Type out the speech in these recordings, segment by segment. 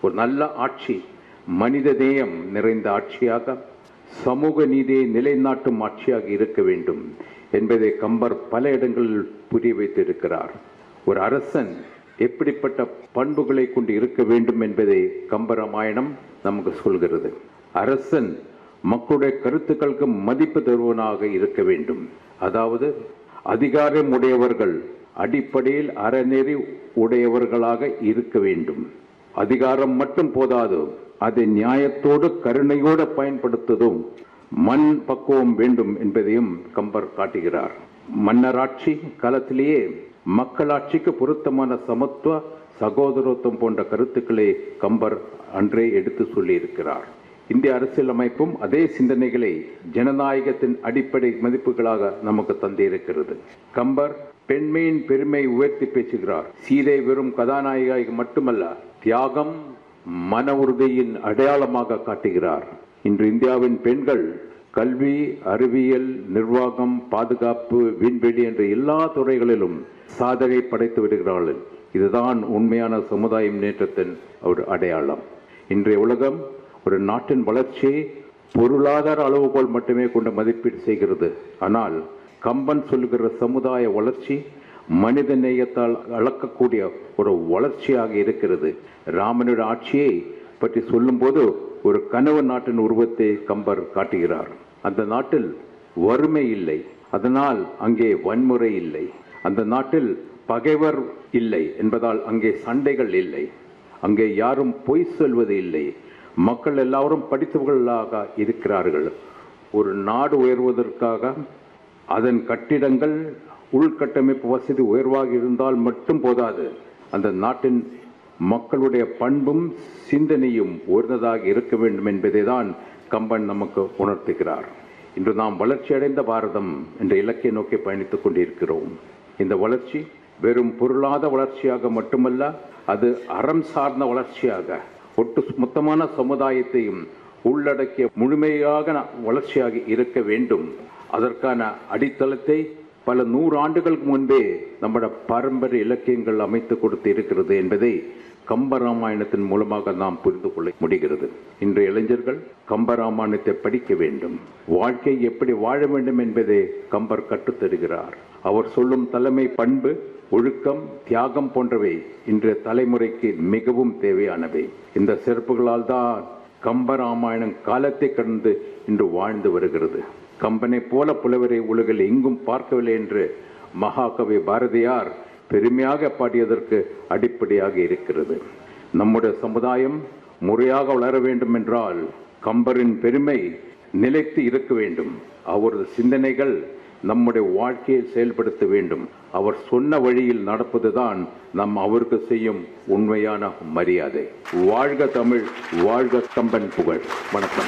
ஒரு நல்ல ஆட்சி மனித நேயம் நிறைந்த ஆட்சியாக சமூக நீதியை நிலைநாட்டும் ஆட்சியாக இருக்க வேண்டும் என்பதை கம்பர் பல இடங்களில் புரிய வைத்திருக்கிறார் ஒரு அரசன் எப்படிப்பட்ட பண்புகளை கொண்டு இருக்க வேண்டும் என்பதை கம்பராமாயணம் நமக்கு சொல்கிறது அரசன் மக்களுடைய கருத்துக்களுக்கு மதிப்பு தருவனாக இருக்க வேண்டும் அதாவது அதிகாரம் உடையவர்கள் அடிப்படையில் அறநெறி உடையவர்களாக இருக்க வேண்டும் அதிகாரம் மட்டும் போதாது அதை நியாயத்தோடு கருணையோடு பயன்படுத்துவதும் மண் பக்குவம் வேண்டும் என்பதையும் கம்பர் காட்டுகிறார் மன்னராட்சி காலத்திலேயே மக்களாட்சிக்கு பொருத்தமான சமத்துவ சகோதரத்துவம் போன்ற கருத்துக்களை கம்பர் அன்றே எடுத்து சொல்லியிருக்கிறார் இந்திய அரசியலமைப்பும் அதே சிந்தனைகளை ஜனநாயகத்தின் அடிப்படை மதிப்புகளாக நமக்கு தந்திருக்கிறது கம்பர் பெண்மையின் பெருமை உயர்த்தி பேசுகிறார் சீதை வெறும் கதாநாயகி மட்டுமல்ல தியாகம் மன உறுதியின் அடையாளமாக காட்டுகிறார் இன்று இந்தியாவின் பெண்கள் கல்வி அறிவியல் நிர்வாகம் பாதுகாப்பு விண்வெளி என்ற எல்லா துறைகளிலும் சாதனை படைத்து வருகிறார்கள் இதுதான் உண்மையான சமுதாய முன்னேற்றத்தின் ஒரு அடையாளம் இன்றைய உலகம் ஒரு நாட்டின் வளர்ச்சியை பொருளாதார அளவுகோல் மட்டுமே கொண்டு மதிப்பீடு செய்கிறது ஆனால் கம்பன் சொல்லுகிற சமுதாய வளர்ச்சி மனித நேயத்தால் அளக்கக்கூடிய ஒரு வளர்ச்சியாக இருக்கிறது ராமனுடைய ஆட்சியை பற்றி சொல்லும்போது ஒரு கனவு நாட்டின் உருவத்தை கம்பர் காட்டுகிறார் அந்த நாட்டில் வறுமை இல்லை அதனால் அங்கே வன்முறை இல்லை அந்த நாட்டில் பகைவர் இல்லை என்பதால் அங்கே சண்டைகள் இல்லை அங்கே யாரும் பொய் சொல்வது இல்லை மக்கள் எல்லாரும் படித்தவர்களாக இருக்கிறார்கள் ஒரு நாடு உயர்வதற்காக அதன் கட்டிடங்கள் உள்கட்டமைப்பு வசதி உயர்வாக இருந்தால் மட்டும் போதாது அந்த நாட்டின் மக்களுடைய பண்பும் சிந்தனையும் உயர்ந்ததாக இருக்க வேண்டும் என்பதை தான் கம்பன் நமக்கு உணர்த்துகிறார் இன்று நாம் வளர்ச்சி அடைந்த பாரதம் என்ற இலக்கை நோக்கி பயணித்துக் கொண்டிருக்கிறோம் இந்த வளர்ச்சி வெறும் பொருளாத வளர்ச்சியாக மட்டுமல்ல அது அறம் சார்ந்த வளர்ச்சியாக ஒட்டு மொத்தமான சமுதாயத்தையும் உள்ளடக்கிய முழுமையாக வளர்ச்சியாக இருக்க வேண்டும் அதற்கான அடித்தளத்தை பல நூறு ஆண்டுகளுக்கு முன்பே நம்முடைய பாரம்பரிய இலக்கியங்கள் அமைத்து கொடுத்து இருக்கிறது என்பதை கம்பராமாயணத்தின் மூலமாக நாம் புரிந்து கொள்ள முடிகிறது இன்றைய இளைஞர்கள் கம்பராமாயணத்தை படிக்க வேண்டும் வாழ்க்கை எப்படி வாழ வேண்டும் என்பதை கம்பர் கற்றுத்தருகிறார் அவர் சொல்லும் தலைமை பண்பு ஒழுக்கம் தியாகம் போன்றவை இன்றைய தலைமுறைக்கு மிகவும் தேவையானவை இந்த சிறப்புகளால் தான் கம்பராமாயணம் காலத்தை கடந்து இன்று வாழ்ந்து வருகிறது கம்பனை போல புலவரை உலகில் எங்கும் பார்க்கவில்லை என்று மகாகவி பாரதியார் பெருமையாக பாடியதற்கு அடிப்படையாக இருக்கிறது நம்முடைய சமுதாயம் முறையாக வளர வேண்டும் என்றால் கம்பரின் பெருமை நிலைத்து இருக்க வேண்டும் அவரது சிந்தனைகள் நம்முடைய வாழ்க்கையை செயல்படுத்த வேண்டும் அவர் சொன்ன வழியில் நடப்பதுதான் நம் அவருக்கு செய்யும் உண்மையான மரியாதை வாழ்க தமிழ் வாழ்க கம்பன் புகழ் வணக்கம்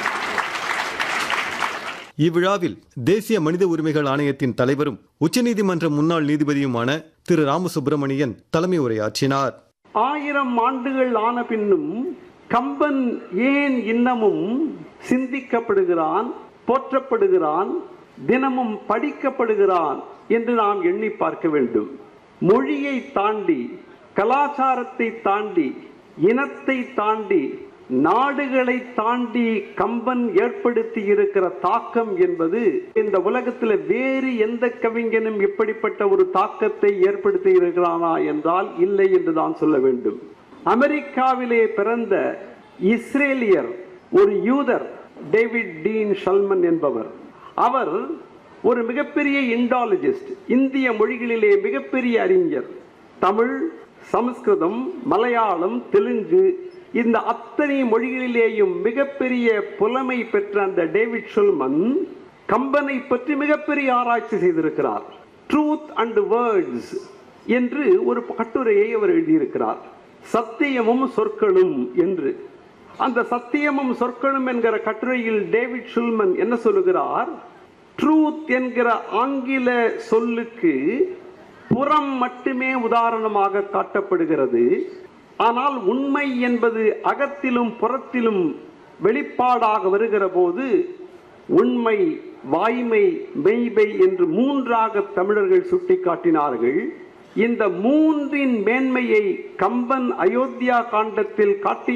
இவ்விழாவில் தேசிய மனித உரிமைகள் ஆணையத்தின் தலைவரும் உச்சநீதிமன்ற முன்னாள் நீதிபதியுமான திரு ராமசுப்பிரமணியன் தலைமை உரையாற்றினார் ஆயிரம் ஆண்டுகள் ஆன பின்னும் கம்பன் ஏன் இன்னமும் சிந்திக்கப்படுகிறான் போற்றப்படுகிறான் தினமும் படிக்கப்படுகிறான் என்று நாம் எண்ணி பார்க்க வேண்டும் மொழியை தாண்டி கலாச்சாரத்தை தாண்டி இனத்தை தாண்டி நாடுகளை தாண்டி கம்பன் ஏற்படுத்தி இருக்கிற தாக்கம் என்பது இந்த உலகத்தில் வேறு எந்த கவிஞனும் இப்படிப்பட்ட ஒரு தாக்கத்தை ஏற்படுத்தி இருக்கிறானா என்றால் இல்லை என்று தான் சொல்ல வேண்டும் அமெரிக்காவிலே பிறந்த இஸ்ரேலியர் ஒரு யூதர் டேவிட் டீன் ஷல்மன் என்பவர் அவர் ஒரு மிகப்பெரிய இண்டாலஜிஸ்ட் இந்திய மொழிகளிலே மிகப்பெரிய அறிஞர் தமிழ் சமஸ்கிருதம் மலையாளம் தெலுங்கு இந்த அத்தனை மொழிகளிலேயும் மிகப்பெரிய புலமை பெற்ற அந்த டேவிட் ஷுல்மன் கம்பனை பற்றி மிகப்பெரிய ஆராய்ச்சி செய்திருக்கிறார் ட்ரூத் அண்ட் வேர்ட்ஸ் என்று ஒரு கட்டுரையை அவர் எழுதியிருக்கிறார் சத்தியமும் சொற்களும் என்று அந்த சத்தியமும் சொற்களும் என்கிற கட்டுரையில் டேவிட் ஷுல்மன் என்ன சொல்லுகிறார் ட்ரூத் என்கிற ஆங்கில சொல்லுக்கு புறம் மட்டுமே உதாரணமாக காட்டப்படுகிறது ஆனால் உண்மை என்பது அகத்திலும் புறத்திலும் வெளிப்பாடாக வருகிற போது உண்மை வாய்மை மெய்மை என்று மூன்றாக தமிழர்கள் சுட்டிக்காட்டினார்கள் இந்த மூன்றின் மேன்மையை கம்பன் அயோத்தியா காண்டத்தில் காட்டி